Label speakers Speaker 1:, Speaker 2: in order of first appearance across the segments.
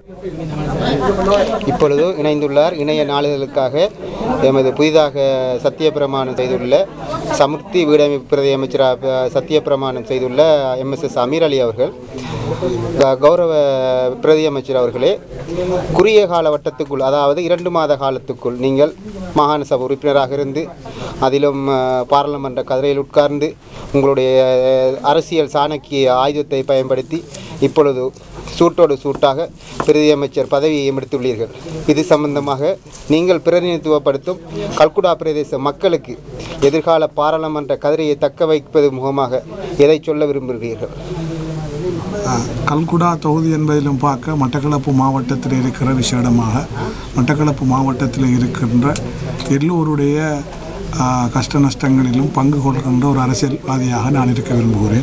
Speaker 1: இப்பொழுது இணைந்துள்ளார் இணைய நாளிதழுக்காக எமது புதிதாக சத்தியப்பிரமாணம் செய்துள்ள சமுர்த்தி வீடமைப்பு பிரதி அமைச்சராக சத்தியப்பிரமாணம் செய்துள்ள எம்எஸ்எஸ் அமீர் அலி அவர்கள் க- கௌரவ பிரதி அமைச்சர் அவர்களே குறுகிய கால வட்டத்துக்குள் அதாவது இரண்டு மாத காலத்துக்குள் நீங்கள் மாகாண சபை உறுப்பினராக இருந்து அதிலும் அஹ், பாராளுமன்ற கதிரையில் உட்கார்ந்து உங்களுடைய அஹ், அரசியல் சாணக்கிய ஆயுதத்தை பயன்படுத்தி இப்பொழுது சூட்டோடு சூட்டாக பிரதியமைச்சர் பதவியை எடுத்துள்ளீர்கள் இது சம்பந்தமாக நீங்கள் பிரதிநிதித்துவப்படுத்தும் கல்குடா பிரதேச மக்களுக்கு எதிர்கால பாராளுமன்ற கதிரையை தக்க வைப்பது முகமாக எதை சொல்ல விரும்புகிறீர்கள்
Speaker 2: அஹ், கல்குடா தொகுதி என்பதிலும் பார்க்க மட்டக்களப்பு மாவட்டத்தில் இருக்கிற விசேடமாக மட்டக்களப்பு மாவட்டத்தில் இருக்கின்ற எல்லோருடைய அஹ், கஷ்ட நஷ்டங்களிலும் பங்கு கொள்கின்ற ஒரு அரசியல்வாதியாக நான் இருக்க விரும்புகிறேன்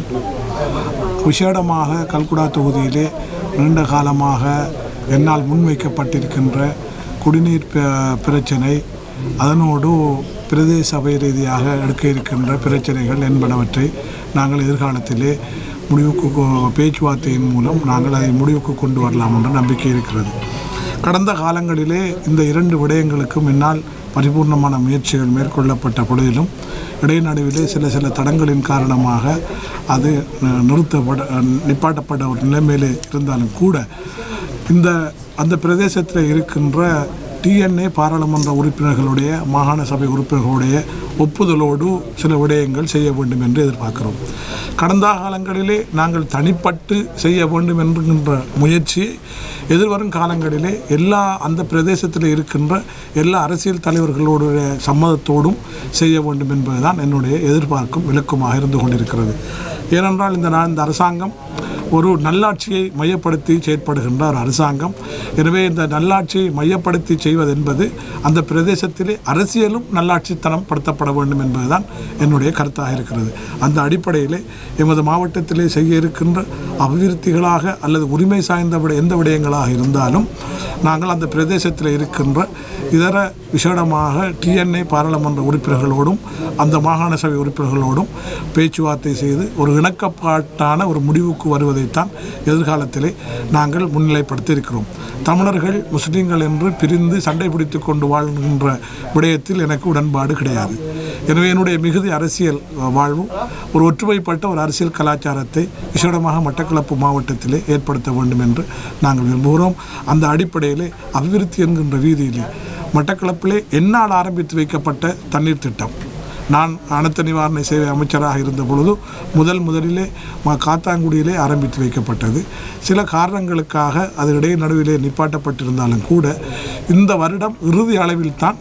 Speaker 2: விசேடமாக கல்குடா தொகுதியிலே நீண்ட காலமாக என்னால் முன்வைக்கப்பட்டிருக்கின்ற குடிநீர் ப- பிரச்சனை அதனோடு பிரதேச சபை ரீதியாக எடுக்க இருக்கின்ற பிரச்சனைகள் என்பனவற்றை நாங்கள் எதிர்காலத்திலே முடிவுக்கு கொ- பேச்சுவார்த்தையின் மூலம் நாங்கள் அதை முடிவுக்கு கொண்டு வரலாம் என்ற நம்பிக்கை இருக்கிறது கடந்த காலங்களிலே இந்த இரண்டு விடயங்களுக்கும் என்னால் பரிபூர்ணமான முயற்சிகள் மேற்கொள்ளப்பட்ட பொழுதிலும் இடைநடுவிலே சில சில தடங்களின் காரணமாக அது அஹ், நிறுத்தப்பட அஹ், நிப்பாட்டப்பட்ட ஒரு நிலைமையிலே இருந்தாலும் கூட இந்த அந்த பிரதேசத்தில் இருக்கின்ற டிஎன்ஏ பாராளுமன்ற உறுப்பினர்களுடைய மாகாண சபை உறுப்பினர்களுடைய ஒப்புதலோடு சில விடயங்கள் செய்ய வேண்டும் என்று எதிர்பார்க்கிறோம் கடந்த காலங்களிலே நாங்கள் தனிப்பட்டு செய்ய வேண்டும் என்கின்ற முயற்சியை எதிர்வரும் காலங்களிலே எல்லா அந்த பிரதேசத்தில் இருக்கின்ற எல்லா அரசியல் தலைவர்களுடைய சம்மதத்தோடும் செய்ய வேண்டும் என்பதுதான் என்னுடைய எதிர்பார்க்கும் விளக்கமாக இருந்து கொண்டிருக்கிறது ஏனென்றால் இந்த நான் இந்த அரசாங்கம் ஒரு நல்லாட்சியை மையப்படுத்தி செயற்படுகின்ற ஒரு அரசாங்கம் எனவே இந்த நல்லாட்சியை மையப்படுத்தி செய்வது என்பது அந்த பிரதேசத்திலே அரசியலும் நல்லாட்சித்தனம் படுத்தப்பட வேண்டும் என்பதுதான் என்னுடைய கருத்தாக இருக்கிறது அந்த அடிப்படையிலே எமது மாவட்டத்திலே செய்ய இருக்கின்ற அபிவிருத்திகளாக அல்லது உரிமை சார்ந்த விட எந்த விடயங்களாக இருந்தாலும் நாங்கள் அந்த பிரதேசத்தில் இருக்கின்ற இதர விசேடமாக டிஎன்ஏ பாராளுமன்ற உறுப்பினர்களோடும் அந்த மாகாண சபை உறுப்பினர்களோடும் பேச்சுவார்த்தை செய்து ஒரு இணக்கப்பாட்டான ஒரு முடிவுக்கு வருவதைத்தான் எதிர்காலத்திலே நாங்கள் முன்னிலைப்படுத்தி இருக்கிறோம் தமிழர்கள் முஸ்லீம்கள் என்று பிரிந்து சண்டை பிடித்து கொண்டு வாழ்கின்ற விடயத்தில் எனக்கு உடன்பாடு கிடையாது எனவே என்னுடைய மிகுதி அரசியல் வாழ்வும் ஒரு ஒற்றுமைப்பட்ட ஒரு அரசியல் கலாச்சாரத்தை விசேடமாக மட்டக்களப்பு மாவட்டத்திலே ஏற்படுத்த வேண்டும் என்று நாங்கள் விரும்புகிறோம் அந்த அடிப்படையிலே அபிவிருத்தி என்கின்ற ரீதியிலே மட்டக்களப்பிலே என்னால் ஆரம்பித்து வைக்கப்பட்ட தண்ணீர் திட்டம் நான் அனர்த்த நிவாரண சேவை அமைச்சராக இருந்த பொழுது முதல் முதலிலே ம- காத்தாங்குடியிலே ஆரம்பித்து வைக்கப்பட்டது சில காரணங்களுக்காக அது இடையே நடுவிலே நிப்பாட்டப்பட்டிருந்தாலும் கூட இந்த வருடம் இறுதி அளவில் தான்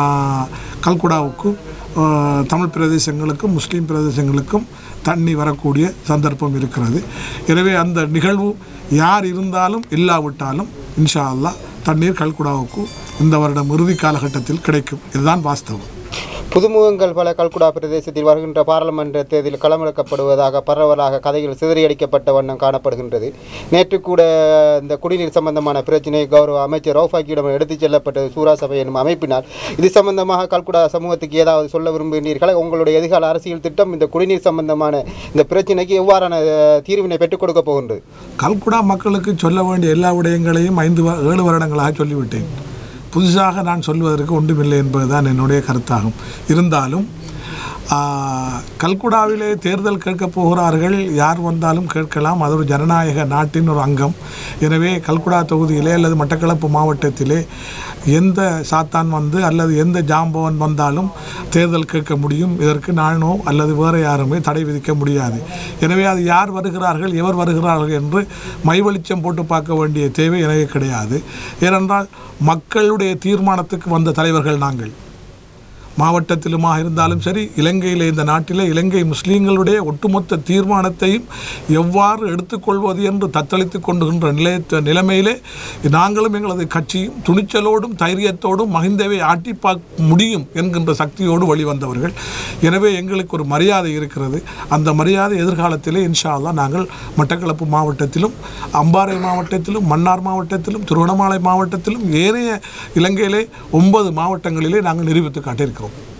Speaker 2: கல்குடாவுக்கு ஆ, தமிழ் பிரதேசங்களுக்கும் முஸ்லீம் பிரதேசங்களுக்கும் தண்ணி வரக்கூடிய சந்தர்ப்பம் இருக்கிறது எனவே அந்த நிகழ்வு யார் இருந்தாலும் இல்லாவிட்டாலும் இன்ஷா அல்லாஹ் தண்ணீர் கல்குடாவுக்கு இந்த வருடம் இறுதி காலகட்டத்தில் கிடைக்கும் இதுதான் வாஸ்தவம்
Speaker 1: புதுமுகங்கள் பல கல்குடா பிரதேசத்தில் வருகின்ற பாராளுமன்ற தேர்தலில் களமிறக்கப்படுவதாக பரவலாக கதைகள் சிதறியடிக்கப்பட்ட வண்ணம் காணப்படுகின்றது நேற்று கூட இந்த குடிநீர் சம்பந்தமான பிரச்சினை கௌரவ அமைச்சர் ரவுஃபாக்கியிடம் எடுத்துச் செல்லப்பட்டது சூரா சபை எனும் அமைப்பினால் இது சம்பந்தமாக கல்குடா சமூகத்துக்கு ஏதாவது சொல்ல விரும்புகிறீர்களா உங்களுடைய எதிர்கால அரசியல் திட்டம் இந்த குடிநீர் சம்பந்தமான இந்த பிரச்சினைக்கு எவ்வாறான அஹ், தீர்வினை பெற்றுக் கொடுக்க போகின்றது
Speaker 2: கல்குடா மக்களுக்கு சொல்ல வேண்டிய எல்லா விடயங்களையும் ஐந்து வ- ஏழு வருடங்களாக சொல்லிவிட்டேன் புதுசாக நான் சொல்வதற்கு ஒன்றுமில்லை என்பதுதான் என்னுடைய கருத்தாகும் இருந்தாலும் ஆ, கல்குடாவிலே தேர்தல் கேட்கப் போகிறார்கள் யார் வந்தாலும் கேட்கலாம் அது ஒரு ஜனநாயக நாட்டின் ஒரு அங்கம் எனவே கல்குடா தொகுதியிலே அல்லது மட்டக்களப்பு மாவட்டத்திலே எந்த சாத்தான் வந்து அல்லது எந்த ஜாம்பவன் வந்தாலும் தேர்தல் கேட்க முடியும் இதற்கு நானோ அல்லது வேறு யாருமே தடை விதிக்க முடியாது எனவே அது யார் வருகிறார்கள் எவர் வருகிறார்கள் என்று மைவெளிச்சம் போட்டு பார்க்க வேண்டிய தேவை எனக்கு கிடையாது ஏனென்றால் மக்களுடைய தீர்மானத்துக்கு வந்த தலைவர்கள் நாங்கள் மாவட்டத்திலுமாக இருந்தாலும் சரி இலங்கையில் இந்த நாட்டில் இலங்கை முஸ்லீம்களுடைய ஒட்டுமொத்த தீர்மானத்தையும் எவ்வாறு எடுத்துக்கொள்வது என்று தத்தளித்து கொண்டுகின்ற நிலையத்த நிலைமையிலே நாங்களும் எங்களது கட்சியும் துணிச்சலோடும் தைரியத்தோடும் மகிந்தவை ஆட்டி பார்க்க முடியும் என்கின்ற சக்தியோடு வெளிவந்தவர்கள் எனவே எங்களுக்கு ஒரு மரியாதை இருக்கிறது அந்த மரியாதை எதிர்காலத்திலே இன்ஷா அல்லாஹ் நாங்கள் மட்டக்களப்பு மாவட்டத்திலும் அம்பாறை மாவட்டத்திலும் மன்னார் மாவட்டத்திலும் திருவண்ணாமலை மாவட்டத்திலும் ஏனைய இலங்கையிலே ஒன்பது மாவட்டங்களிலே நாங்கள் நிரூபித்து காட்டியிருக்கிறோம்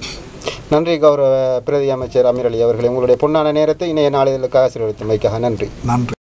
Speaker 1: நன்றி கௌரவ பிரதி அமைச்சர் அமீர் அலி அவர்களே உங்களுடைய பொன்னான நேரத்தை இணைய நாளிதழுக்காக செலவழித்தமைக்காக நன்றி
Speaker 2: நன்றி